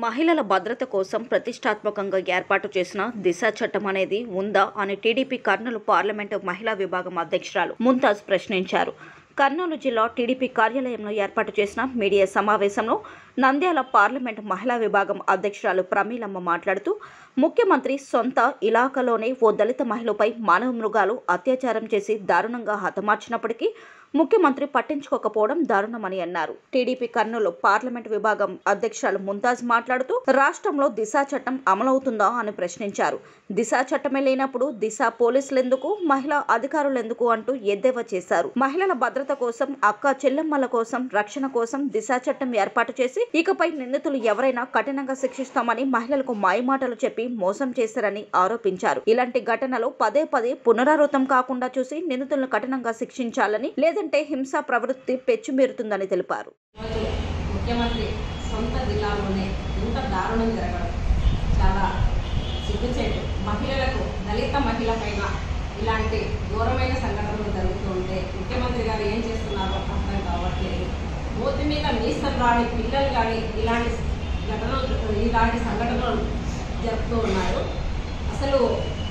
మహిళల భద్రత కోసం ప్రతిష్టాత్మకంగా ఏర్పాటు చేసిన దిశ చట్టం అనేది ఉందా అని టీడీపీ కర్నూలు పార్లమెంటు మహిళా విభాగం అధ్యక్షురాలు ముంతాజ్ ప్రశ్నించారు కర్నూలు జిల్లా టీడీపీ కార్యాలయంలో ఏర్పాటు చేసిన మీడియా సమావేశంలో నంద్యాల పార్లమెంటు మహిళా విభాగం అధ్యక్షురాలు ప్రమీలమ్మ మాట్లాడుతూ ముఖ్యమంత్రి సొంత ఇలాకాలోనే ఓ దళిత మహిళపై మానవ మృగాలు అత్యాచారం చేసి దారుణంగా హతమార్చినప్పటికీ ముఖ్యమంత్రి పట్టించుకోకపోవడం దారుణమని అన్నారు టీడీపీ కర్నూలు పార్లమెంట్ విభాగం అధ్యక్షురాలు ముంతాజ్ మాట్లాడుతూ రాష్ట్రంలో దిశ చట్టం అమలవుతుందా అని ప్రశ్నించారు దిశ చట్టమే లేనప్పుడు దిశ పోలీసులెందుకు మహిళా అధికారులెందుకు అంటూ ఎద్దేవా చేశారు మహిళల భద్రత కోసం అక్క చెల్లెమ్మల కోసం రక్షణ కోసం దిశ చట్టం ఏర్పాటు చేసి ఇకపై నిందితులు ఎవరైనా కఠినంగా శిక్షిస్తామని మహిళలకు మాయమాటలు చెప్పి మోసం చేశారని ఆరోపించారు ఇలాంటి ఘటనలు పదే పదే పునరావృతం కాకుండా చూసి నిందితులను కఠినంగా శిక్షించాలని లేదంటే హింసా ప్రవృత్తి పెచ్చుమీరుతుందని తెలిపారు ఈరోజు ముఖ్యమంత్రి సొంత జిల్లాలోనే ఇంత దారుణం జరగడం చాలా సిగ్గుచేటు మహిళలకు దళిత మహిళ పైన ఇలాంటి ఘోరమైన సంఘటనలు జరుగుతూ ఉంటే ముఖ్యమంత్రి గారు ఏం చేస్తున్నారో అర్థం కావట్లేదు మూతి మీద మీసం రాని పిల్లలు కానీ ఇలాంటి ఘటనలు ఇలాంటి సంఘటనలు జరుపుతూ ఉన్నారు అసలు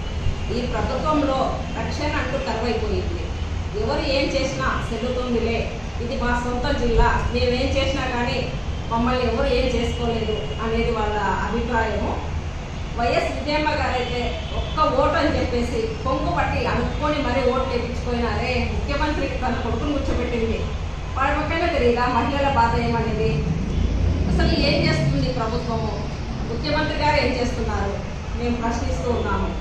ఈ ప్రభుత్వంలో రక్షణ అంటూ కరువైపోయింది ఎవరు ఏం చేసినా చెల్లుతుందిలే ఇది మా సొంత జిల్లా మేమేం చేసినా కానీ మమ్మల్ని ఎవరు ఏం చేసుకోలేదు అనేది వాళ్ళ అభిప్రాయము వైఎస్ విజయమ్మ గారు అయితే ఒక్క ఓటు అని చెప్పేసి కొంగు పట్టి అనుకొని మరీ ఓట్లు వేయించుకున్నారే ముఖ్యమంత్రి తన కొడుకును కూర్చోబెట్టింది వాళ్ళ పక్కన తెలియదా మహిళల బాధ ఏమనేది అసలు ఏం చేస్తుంది ప్రభుత్వము ముఖ్యమంత్రి గారు ఏం చేస్తున్నారు మేము ప్రశ్నిస్తూ ఉన్నాము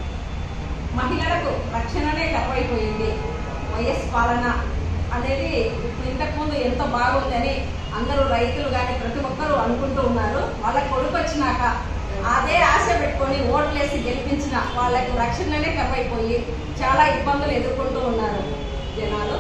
మహిళలకు రక్షణనే కరువైపోయింది వైఎస్ పాలన అనేది ఇప్పుడు ఇంతకుముందు ఎంతో బాగుందని అందరూ రైతులు కానీ ప్రతి ఒక్కరూ అనుకుంటూ ఉన్నారు వాళ్ళ కొడుకు వచ్చినాక అదే ఆశ పెట్టుకొని ఓట్లేసి గెలిపించిన వాళ్ళకు రక్షణనే కరువైపోయి చాలా ఇబ్బందులు ఎదుర్కొంటూ ఉన్నారు జనాలు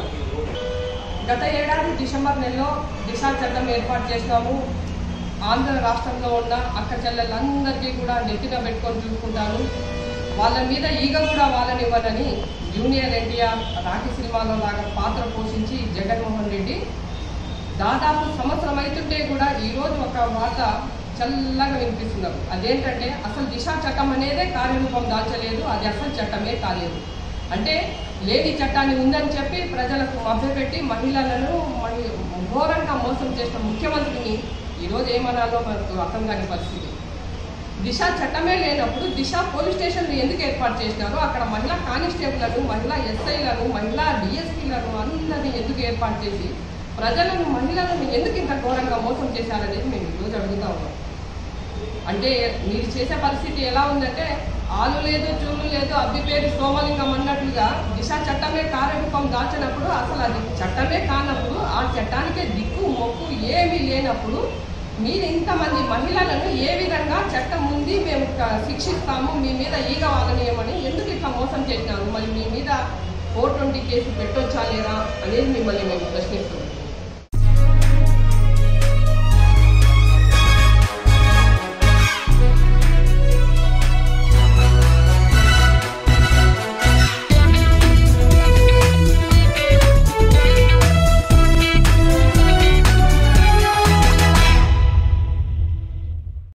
గత ఏడాది డిసెంబర్ నెలలో దిశా చట్టం ఏర్పాటు చేసినాము ఆంధ్ర రాష్ట్రంలో ఉన్న అక్క చెల్లెలందరికీ కూడా నెత్తిన పెట్టుకొని చూసుకుంటాను వాళ్ళ మీద ఈగ కూడా వాళ్ళనివ్వనని జూనియర్ ఎన్టీఆర్ రాఖీ సినిమాలో లాగా పాత్ర పోషించి జగన్మోహన్ రెడ్డి దాదాపు సంవత్సరం అవుతుంటే కూడా ఈరోజు ఒక వార్త చల్లగా వినిపిస్తున్నారు అదేంటంటే అసలు దిశా చట్టం అనేదే కార్యరూపం దాల్చలేదు అది అసలు చట్టమే కాలేదు అంటే లేని చట్టాన్ని ఉందని చెప్పి ప్రజలకు మభ్యపెట్టి మహిళలను మరి ఘోరంగా మోసం చేసిన ముఖ్యమంత్రిని ఈరోజు ఏమనాలో మనకు అర్థం కాని పరిస్థితి దిశ చట్టమే లేనప్పుడు దిశ పోలీస్ స్టేషన్లు ఎందుకు ఏర్పాటు చేసినారో అక్కడ మహిళా కానిస్టేబుల్లను మహిళా ఎస్ఐలను మహిళా డిఎస్పీలను అందరినీ ఎందుకు ఏర్పాటు చేసి ప్రజలను మహిళలను ఎందుకు ఇంత ఘోరంగా మోసం చేశారనేది మేము ఈరోజు అడుగుతా ఉన్నాం అంటే మీరు చేసే పరిస్థితి ఎలా ఉందంటే ఆలు లేదు చూలు లేదు అబ్బి పేరు సోమలింగం అన్నట్లుగా దిశ చట్టమే కార్యరూపం దాచినప్పుడు అసలు అది చట్టమే కానప్పుడు ఆ చట్టానికే దిక్కు మొక్కు ఏమీ లేనప్పుడు మీరు ఇంతమంది మహిళలను ఏ విధంగా చట్టం ఉంది మేము క- శిక్షిస్తాము మీ మీద ఈగ వాలనీయమని ఎందుకు ఇట్లా మోసం చేసినారు మరి మీ మీద ఫోర్ ట్వంటీ కేసు పెట్టొచ్చా లేరా అనేది మిమ్మల్ని మేము ప్రశ్నిస్తున్నాం